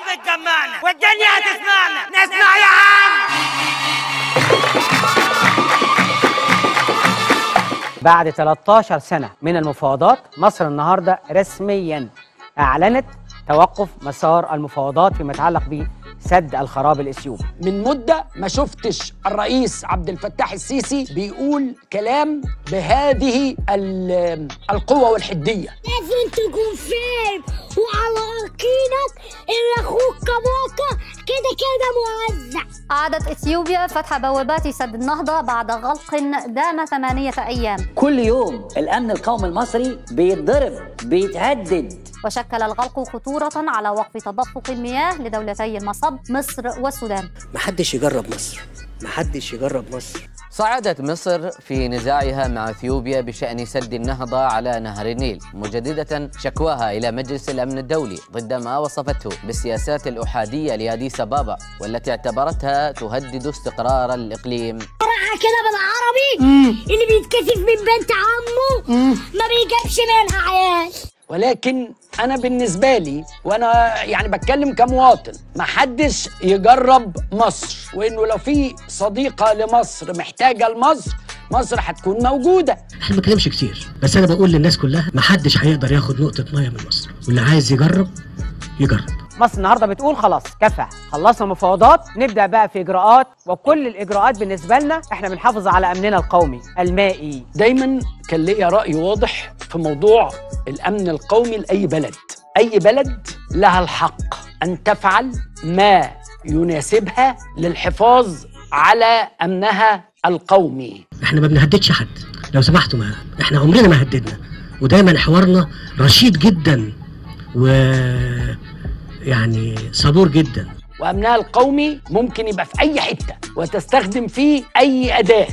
بتجمعنا والدنيا هتسمعنا نسمع يا عم بعد 13 سنة من المفاوضات مصر النهاردة رسميا أعلنت توقف مسار المفاوضات فيما يتعلق بسد الخراب الإثيوبي من مدة ما شفتش الرئيس عبد الفتاح السيسي بيقول كلام بهذه ال- القوة والحدية لازم تكون فاهم وعلى يقينك ان اخوك كباكا كده كده موزع أعادت إثيوبيا فتح بوابات سد النهضة بعد غلق دام ثمانية أيام كل يوم الامن القومي المصري بيتضرب بيتهدد وشكل الغلق خطورة على وقف تدفق المياه لدولتي المصب مصر والسودان محدش يجرب مصر محدش يجرب مصر صعدت مصر في نزاعها مع اثيوبيا بشان سد النهضه على نهر النيل مجدده شكواها الى مجلس الامن الدولي ضد ما وصفته بالسياسات الاحاديه لاديس ابابا والتي اعتبرتها تهدد استقرار الاقليم صراحة كده بالعربي اللي بيتكسف من بنت عمه ما بيجيبش منها عيال ولكن أنا بالنسبة لي وأنا يعني بتكلم كمواطن محدش يجرب مصر وإنه لو في صديقة لمصر محتاجة لمصر مصر هتكون موجودة احنا ما بنتكلمش كتير بس انا بقول للناس كلها محدش هيقدر ياخد نقطة مية من مصر واللي عايز يجرب يجرب مصر النهاردة بتقول خلاص كفى خلصنا مفاوضات نبدأ بقى في إجراءات وكل الإجراءات بالنسبة لنا إحنا بنحافظ على أمننا القومي المائي دايما كان ليا رأي واضح في موضوع الأمن القومي لأي بلد أي بلد لها الحق أن تفعل ما يناسبها للحفاظ على أمنها القومي احنا ما بنهددش حد لو سمحتوا ما احنا عمرنا ما هددنا ودايما حوارنا رشيد جدا و يعني صبور جدا وأمنها القومي ممكن يبقى في أي حتة وتستخدم فيه أي أداة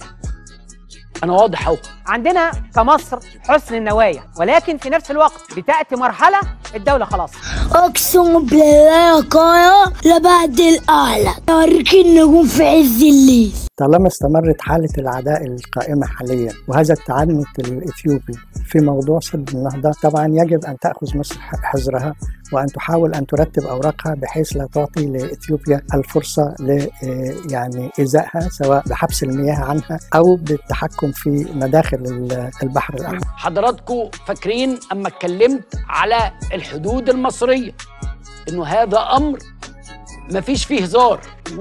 أنا واضح أهو عندنا كمصر حسن النوايا ولكن في نفس الوقت بتأتي مرحلة الدولة خلاص اقسم بالله يا كايا لبعد الاعلى اوريك النجوم في عز الليل طالما استمرت حالة العداء القائمة حاليا وهذا التعنت الإثيوبي في موضوع سد النهضة طبعا يجب أن تأخذ مصر حذرها وأن تحاول أن ترتب أوراقها بحيث لا تعطي لإثيوبيا الفرصة ل يعني إيذائها سواء بحبس المياه عنها أو بالتحكم في مداخل البحر الأحمر حضراتكم فاكرين أما اتكلمت على الحدود المصرية إنه هذا أمر مفيش فيه هزار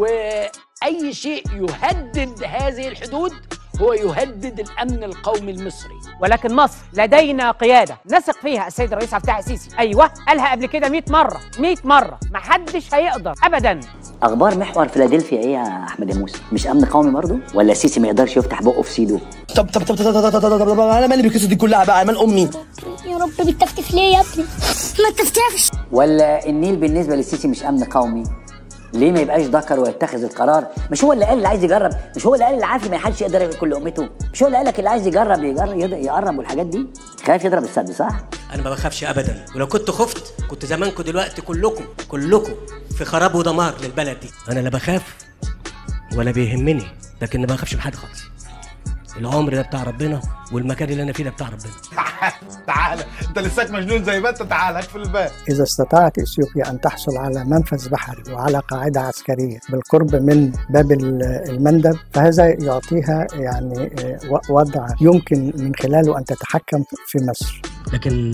وأي شيء يهدد هذه الحدود هو يهدد الأمن القومي المصري ولكن مصر لدينا قيادة نثق فيها السيد الرئيس عبد الفتاح السيسي أيوه قالها قبل كده 100 مرة 100 مرة محدش هيقدر أبدا اخبار محور فيلادلفيا ايه يا احمد يا موسى مش امن قومي برضه ولا السيسي ما يقدرش يفتح بقه في سيده طب طب طب طب طب طب طب طب انا مالي بالقصه دي كلها بقى مال امي يا رب بتفتف ليه يا ابني ما تفتفش ولا النيل بالنسبه للسيسي مش امن قومي ليه ما يبقاش ذكر ويتخذ القرار مش هو اللي قال اللي عايز يجرب مش هو اللي قال اللي عارف ما حدش يقدر ياكل لقمته مش هو اللي قال لك اللي عايز يجرب يجرب يقدر- يقرب والحاجات دي خايف يضرب السد صح انا ما بخافش ابدا ولو كنت خفت كنت زمانكم دلوقتي كلكم كلكم في خراب ودمار للبلد دي انا لا بخاف ولا بيهمني لكن ما بخافش من حد خالص العمر ده بتاع ربنا والمكان اللي انا فيه ده بتاع ربنا تعالى انت لساك مجنون زي ما انت تعالى هات في الباب إذا استطاعت إثيوبيا أن تحصل على منفذ بحري وعلى قاعدة عسكرية بالقرب من باب ال- المندب فهذا يعطيها يعني آه، و- وضع يمكن من خلاله أن تتحكم في مصر لكن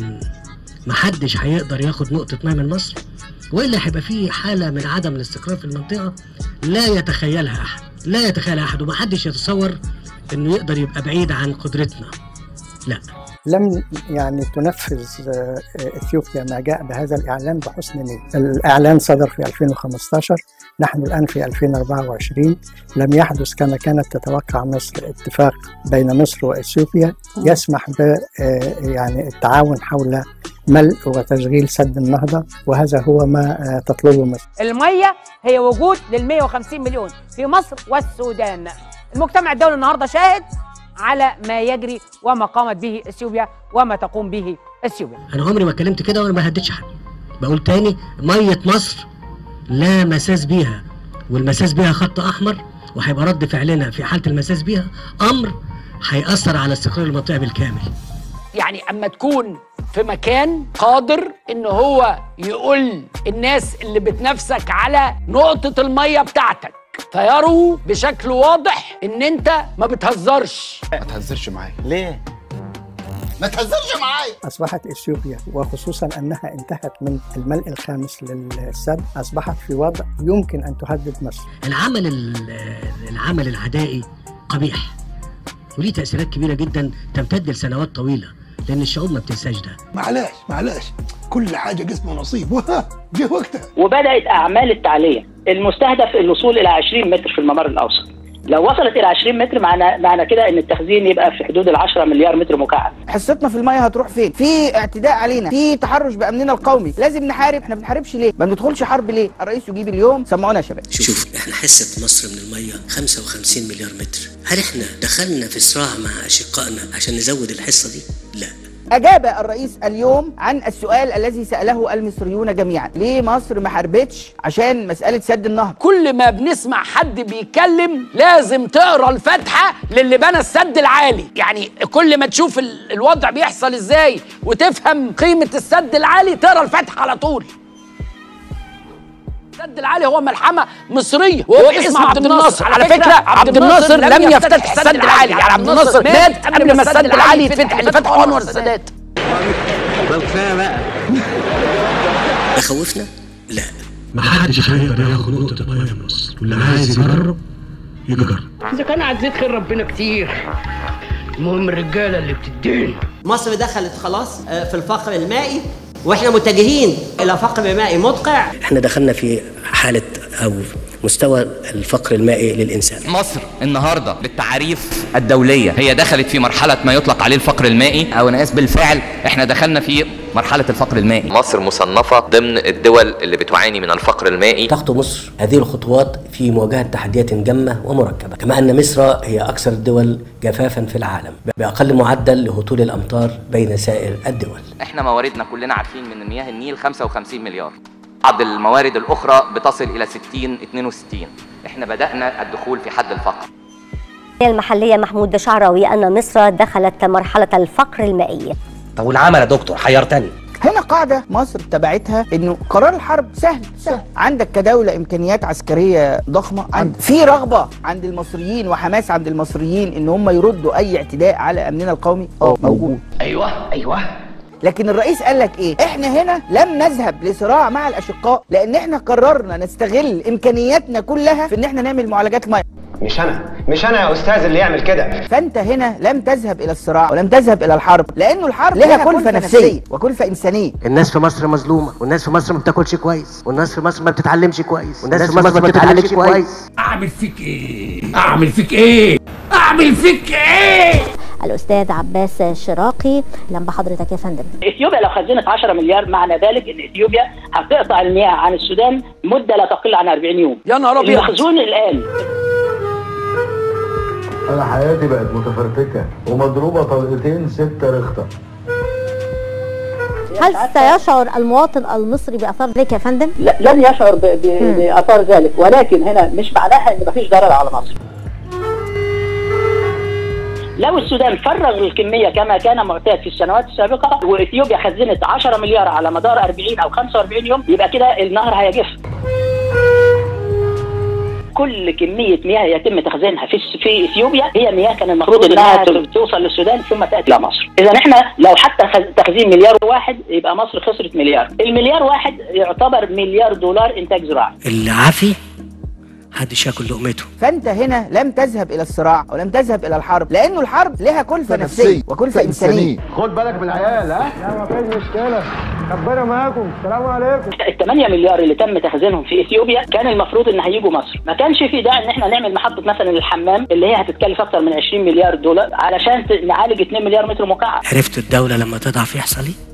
محدش هيقدر ياخد نقطة مية من مصر والا هيبقى في حالة من عدم الاستقرار في المنطقة لا يتخيلها أحد لا يتخيلها أحد ومحدش يتصور إنه يقدر يبقى بعيد عن قدرتنا لا لم يعني تنفذ آه، اثيوبيا ما جاء بهذا الاعلان بحسن نيه. الاعلان صدر في 2015 نحن الان في 2024 لم يحدث كما كانت تتوقع مصر اتفاق بين مصر واثيوبيا يسمح ب آه، يعني التعاون حول ملء وتشغيل سد النهضه وهذا هو ما آه، تطلبه مصر. المية هي وجود لل 150 مليون في مصر والسودان المجتمع الدولي النهاردة شاهد على ما يجري وما قامت به اثيوبيا وما تقوم به اثيوبيا أنا عمري ما اتكلمت كده وأنا ما هددش حد بقول تاني مية مصر لا مساس بيها والمساس بيها خط أحمر وهيبقى رد فعلنا في حالة المساس بيها أمر هيأثر على استقرار المنطقة بالكامل يعني اما تكون في مكان قادر ان هو يقول الناس اللي بتنافسك على نقطة المية بتاعتك فيروا بشكل واضح ان انت ما بتهزرش ما تهزرش معايا ليه ما تهزرش معايا أصبحت إثيوبيا وخصوصا أنها انتهت من الملء الخامس للسد أصبحت في وضع يمكن أن تهدد مصر العمل ال- العمل العدائي قبيح وليه تأثيرات كبيرة جدا تمتد لسنوات طويلة لأن الشعوب ما بتنساش ده معلش معلش كل حاجه جسم ونصيب وها جه وقتها وبدات اعمال التعليه المستهدف الوصول الى 20 متر في الممر الاوسط لو وصلت الى 20 متر معنى معنى كده ان التخزين يبقى في حدود ال 10 مليار متر مكعب حصتنا في الميه هتروح فين في اعتداء علينا في تحرش بامننا القومي لازم نحارب احنا ما بنحاربش ليه ما بندخلش حرب ليه الرئيس يجيب اليوم سمعونا يا شباب شوف احنا حصة مصر من المية 55 مليار متر هل احنا دخلنا في صراع مع اشقائنا عشان نزود الحصة دي؟ لا أجاب الرئيس اليوم عن السؤال الذي سأله المصريون جميعا ليه مصر ما حاربتش عشان مسألة سد النهر كل ما بنسمع حد بيتكلم لازم تقرا الفاتحه للي بنى السد العالي يعني كل ما تشوف ال- الوضع بيحصل ازاي وتفهم قيمه السد العالي تقرا الفاتحه على طول السد العالي هو ملحمه مصريه وهو اسمه عبد الناصر على فكره عبد الناصر لم يفتتح السد العالي يعني عبد الناصر مات قبل ما السد العالي يتفتح اللي فتحه انور السادات طب كفايه بقى ده خوفنا؟ لا ما حدش هيقدر ياخد نقطة مية من مصر واللي عايز يجرب يجرب اذا كان عزيت خير ربنا كتير المهم الرجاله اللي بتدين مصر دخلت خلاص آه، في الفقر المائي واحنا متجهين الى فقر مائي مدقع احنا دخلنا في حالة او مستوى الفقر المائي للانسان مصر النهارده بالتعاريف الدوليه هي دخلت في مرحله ما يطلق عليه الفقر المائي او انا اسف بالفعل احنا دخلنا في مرحله الفقر المائي مصر مصنفة ضمن الدول اللي بتعاني من الفقر المائي تخطو مصر هذه الخطوات في مواجهة تحديات جمة ومركبة كما أن مصر هي أكثر الدول جفافا في العالم بأقل معدل لهطول الأمطار بين سائر الدول احنا مواردنا كلنا عارفين من مياه النيل 55 مليار بعض الموارد الاخرى بتصل الى 60 62 احنا بدانا الدخول في حد الفقر المحلية محمود شعراوي أن مصر دخلت مرحلة الفقر المائي طب والعمل يا دكتور حيرتني هنا قاعدة مصر تبعتها انه قرار الحرب سهل سهل عندك كدولة امكانيات عسكرية ضخمة عند في رغبة عند المصريين وحماس عند المصريين ان هم يردوا اي اعتداء على امننا القومي اه موجود ايوه ايوه لكن الرئيس قال لك ايه احنا هنا لم نذهب لصراع مع الاشقاء لان احنا قررنا نستغل امكانياتنا كلها في ان احنا نعمل معالجات ميه مش انا مش انا يا استاذ اللي يعمل كده فانت هنا لم تذهب الى الصراع ولم تذهب الى الحرب لانه الحرب لها كلفه نفسيه وكلفه انسانيه الناس في مصر مظلومة والناس في مصر ما بتاكلش كويس والناس في مصر ما بتتعلمش كويس والناس في مصر ما بتتعلمش كويس اعمل فيك ايه اعمل فيك ايه اعمل فيك ايه الأستاذ عباس شراقي لم بحضرتك يا فندم اثيوبيا لو خزنت 10 مليار معنى ذلك ان اثيوبيا هتقطع المياه عن السودان مده لا تقل عن 40 يوم يا نهار ابيض المخزون الان أنا حياتي بقت متفرتكة ومضروبة طلقتين ستة رخطة هل سيشعر المواطن المصري بأثار ذلك يا فندم؟ لا لن يشعر ب- ب- باثار ذلك ولكن هنا مش معناها ان مفيش ضرر على مصر لو السودان فرغ الكميه كما كان معتاد في السنوات السابقه واثيوبيا خزنت 10 مليار على مدار 40 او 45 يوم يبقى كده النهر هيجف كل كميه مياه يتم تخزينها في في اثيوبيا هي مياه كان المفروض انها توصل للسودان ثم تاتي الى مصر. اذا احنا لو حتى خز- تخزين مليار واحد يبقى مصر خسرت مليار. المليار واحد يعتبر مليار دولار انتاج زراعي. العافي محدش ياكل لقمته فانت هنا لم تذهب الى الصراع ولم تذهب الى الحرب لانه الحرب لها كلفه نفسيه وكلفه انسانيه خد بالك من العيال ها لا مفيش مشكلة ربنا معاكم السلام عليكم ال 8 مليار اللي تم تخزينهم في اثيوبيا كان المفروض ان هيجوا مصر، ما كانش في داعي ان احنا نعمل محطه مثلا الحمام اللي هي هتتكلف اكثر من 20 مليار دولار علشان ت- نعالج 2 مليار متر مكعب. عرفتوا الدولة لما تضعف يحصل ايه؟